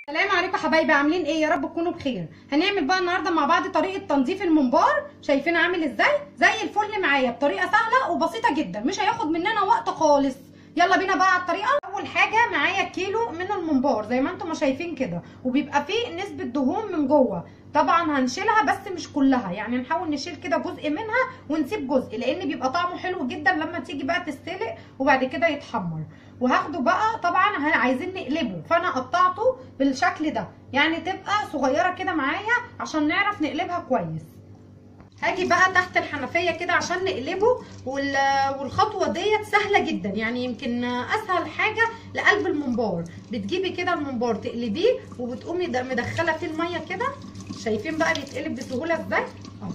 السلام عليكم حبايبي عاملين ايه يا رب تكونوا بخير هنعمل بقى النهارده مع بعض طريقه تنظيف الممبار شايفين عامل ازاي زي الفل معايا بطريقه سهله وبسيطه جدا مش هياخد مننا وقت خالص يلا بينا بقى على الطريقه اول حاجه معايا كيلو من الممبار زي ما انتم شايفين كده وبيبقى فيه نسبه دهون من جوه طبعا هنشيلها بس مش كلها يعني نحاول نشيل كده جزء منها ونسيب جزء لان بيبقى طعمه حلو جدا لما تيجي بقى تستلق وبعد كده يتحمر وهاخده بقى طبعا عايزين نقلبه فانا قطعته بالشكل ده يعني تبقى صغيره كده معايا عشان نعرف نقلبها كويس هاجي بقى تحت الحنفيه كده عشان نقلبه والخطوه ديت سهله جدا يعني يمكن اسهل حاجه لقلب الممبار بتجيبي كده الممبار تقلبيه وبتقومي مدخله فيه الميه كده شايفين بقى بيتقلب بسهوله ازاي اهو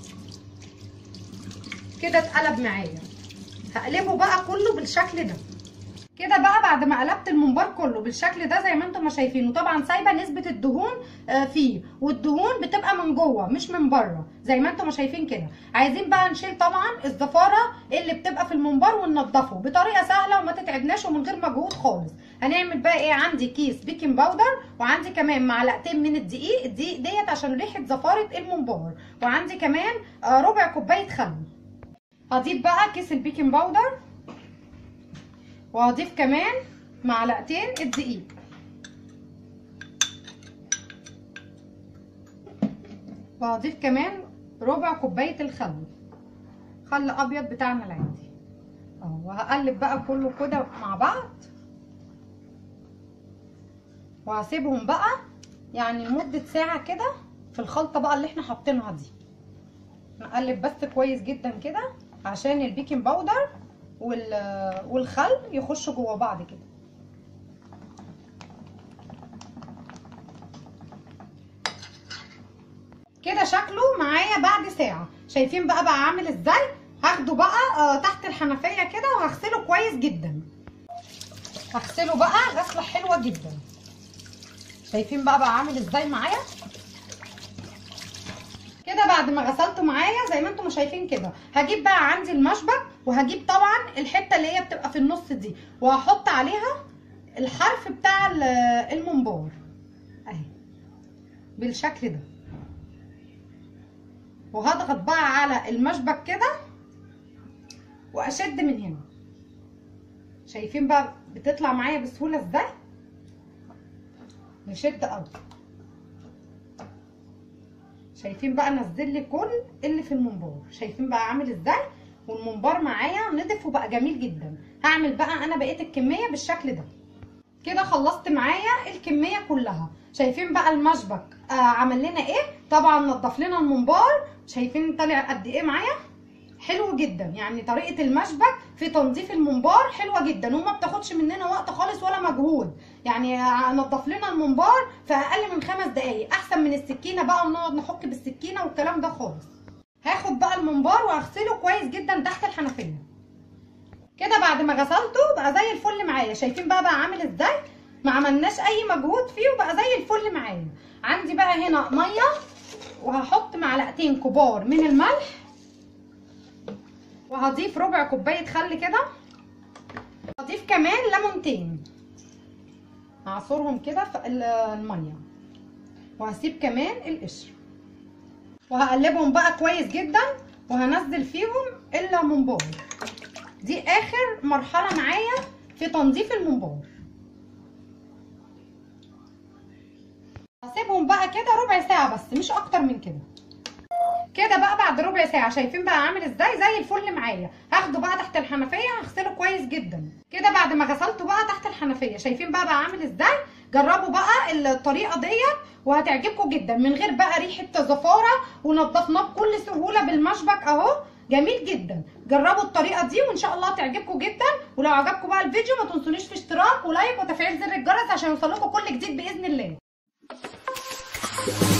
كده اتقلب معايا هقلبه بقى كله بالشكل ده كده بقى بعد ما قلبت الممبار كله بالشكل ده زي ما انتم ما شايفينه طبعا سايبه نسبه الدهون فيه والدهون بتبقى من جوه مش من بره زي ما انتم ما شايفين كده عايزين بقى نشيل طبعا الزفاره اللي بتبقى في الممبار وننضفه بطريقه سهله وما تتعبناش ومن غير مجهود خالص هنعمل بقى ايه عندي كيس بيكنج باودر وعندي كمان معلقتين من الدقيق الدقيق ديت عشان ريحه زفاره الممبار وعندي كمان ربع كوبايه خل هضيف بقى كيس البيكنج باودر وهضيف كمان معلقتين الدقيق وهضيف كمان ربع كوبايه الخل خل ابيض بتاعنا العادي اهو وهقلب بقى كله كده مع بعض وهسيبهم بقى يعني لمده ساعه كده في الخلطه بقى اللي احنا حاطينها دي نقلب بس كويس جدا كده عشان البيكنج باودر والخل يخشوا جوه بعض كده كده شكله معايا بعد ساعه شايفين بقى بقى عامل ازاي هاخده بقى تحت الحنفيه كده وهغسله كويس جدا هغسله بقى غسله حلوه جدا شايفين بقى بقى عامل ازاي معايا كده بعد ما غسلته معايا زي ما انتم شايفين كده هجيب بقى عندي المشبك وهجيب طبعا الحته اللي هي بتبقى في النص دي وهحط عليها الحرف بتاع الممبار اهي بالشكل ده وهضغط بقى على المشبك كده واشد من هنا شايفين بقى بتطلع معايا بسهوله ازاي نشد قوي شايفين بقى نزل لي كل اللي في الممبار شايفين بقى عامل ازاي والممبار معايا نضف وبقى جميل جدا هعمل بقى انا بقيه الكميه بالشكل ده كده خلصت معايا الكميه كلها شايفين بقى المشبك آه عمل لنا ايه طبعا نضف لنا الممبار شايفين طلع قد ايه معايا حلو جدا يعني طريقه المشبك في تنظيف الممبار حلوه جدا وما بتاخدش مننا وقت خالص ولا مجهود يعني نضف لنا الممبار في اقل من خمس دقايق احسن من السكينه بقى ونقعد نحك بالسكينه والكلام ده خالص هاخد بقى الممبار واغسله كويس جدا تحت الحنفيه كده بعد ما غسلته بقى زي الفل معايا شايفين بقى بقى عامل ازاي ما عملناش اي مجهود فيه وبقى زي الفل معايا عندي بقى هنا ميه وهحط معلقتين كبار من الملح وهضيف ربع كوبايه خل كده هضيف كمان ليمونتين هعصرهم كده في الميه وهسيب كمان القشر وهقلبهم بقى كويس جدا وهنزل فيهم الممبار دي اخر مرحله معايا في تنظيف الممبار هسيبهم بقى كده ربع ساعه بس مش اكتر من كده كده بقى بعد ربع ساعه شايفين بقى عامل ازاي زي الفل معايا هاخده بقى تحت الحنفيه هغسله كويس جدا كده بعد ما غسلته بقى تحت الحنفيه شايفين بقى بقى عامل ازاي جربوا بقى الطريقه ديت وهتعجبكم جدا من غير بقى ريحه زفاره ونضفناه بكل سهوله بالمشبك اهو جميل جدا جربوا الطريقه دي وان شاء الله تعجبكم جدا ولو عجبكم بقى الفيديو ما تنسونيش في اشتراك ولايك وتفعيل زر الجرس عشان يوصلكم كل جديد باذن الله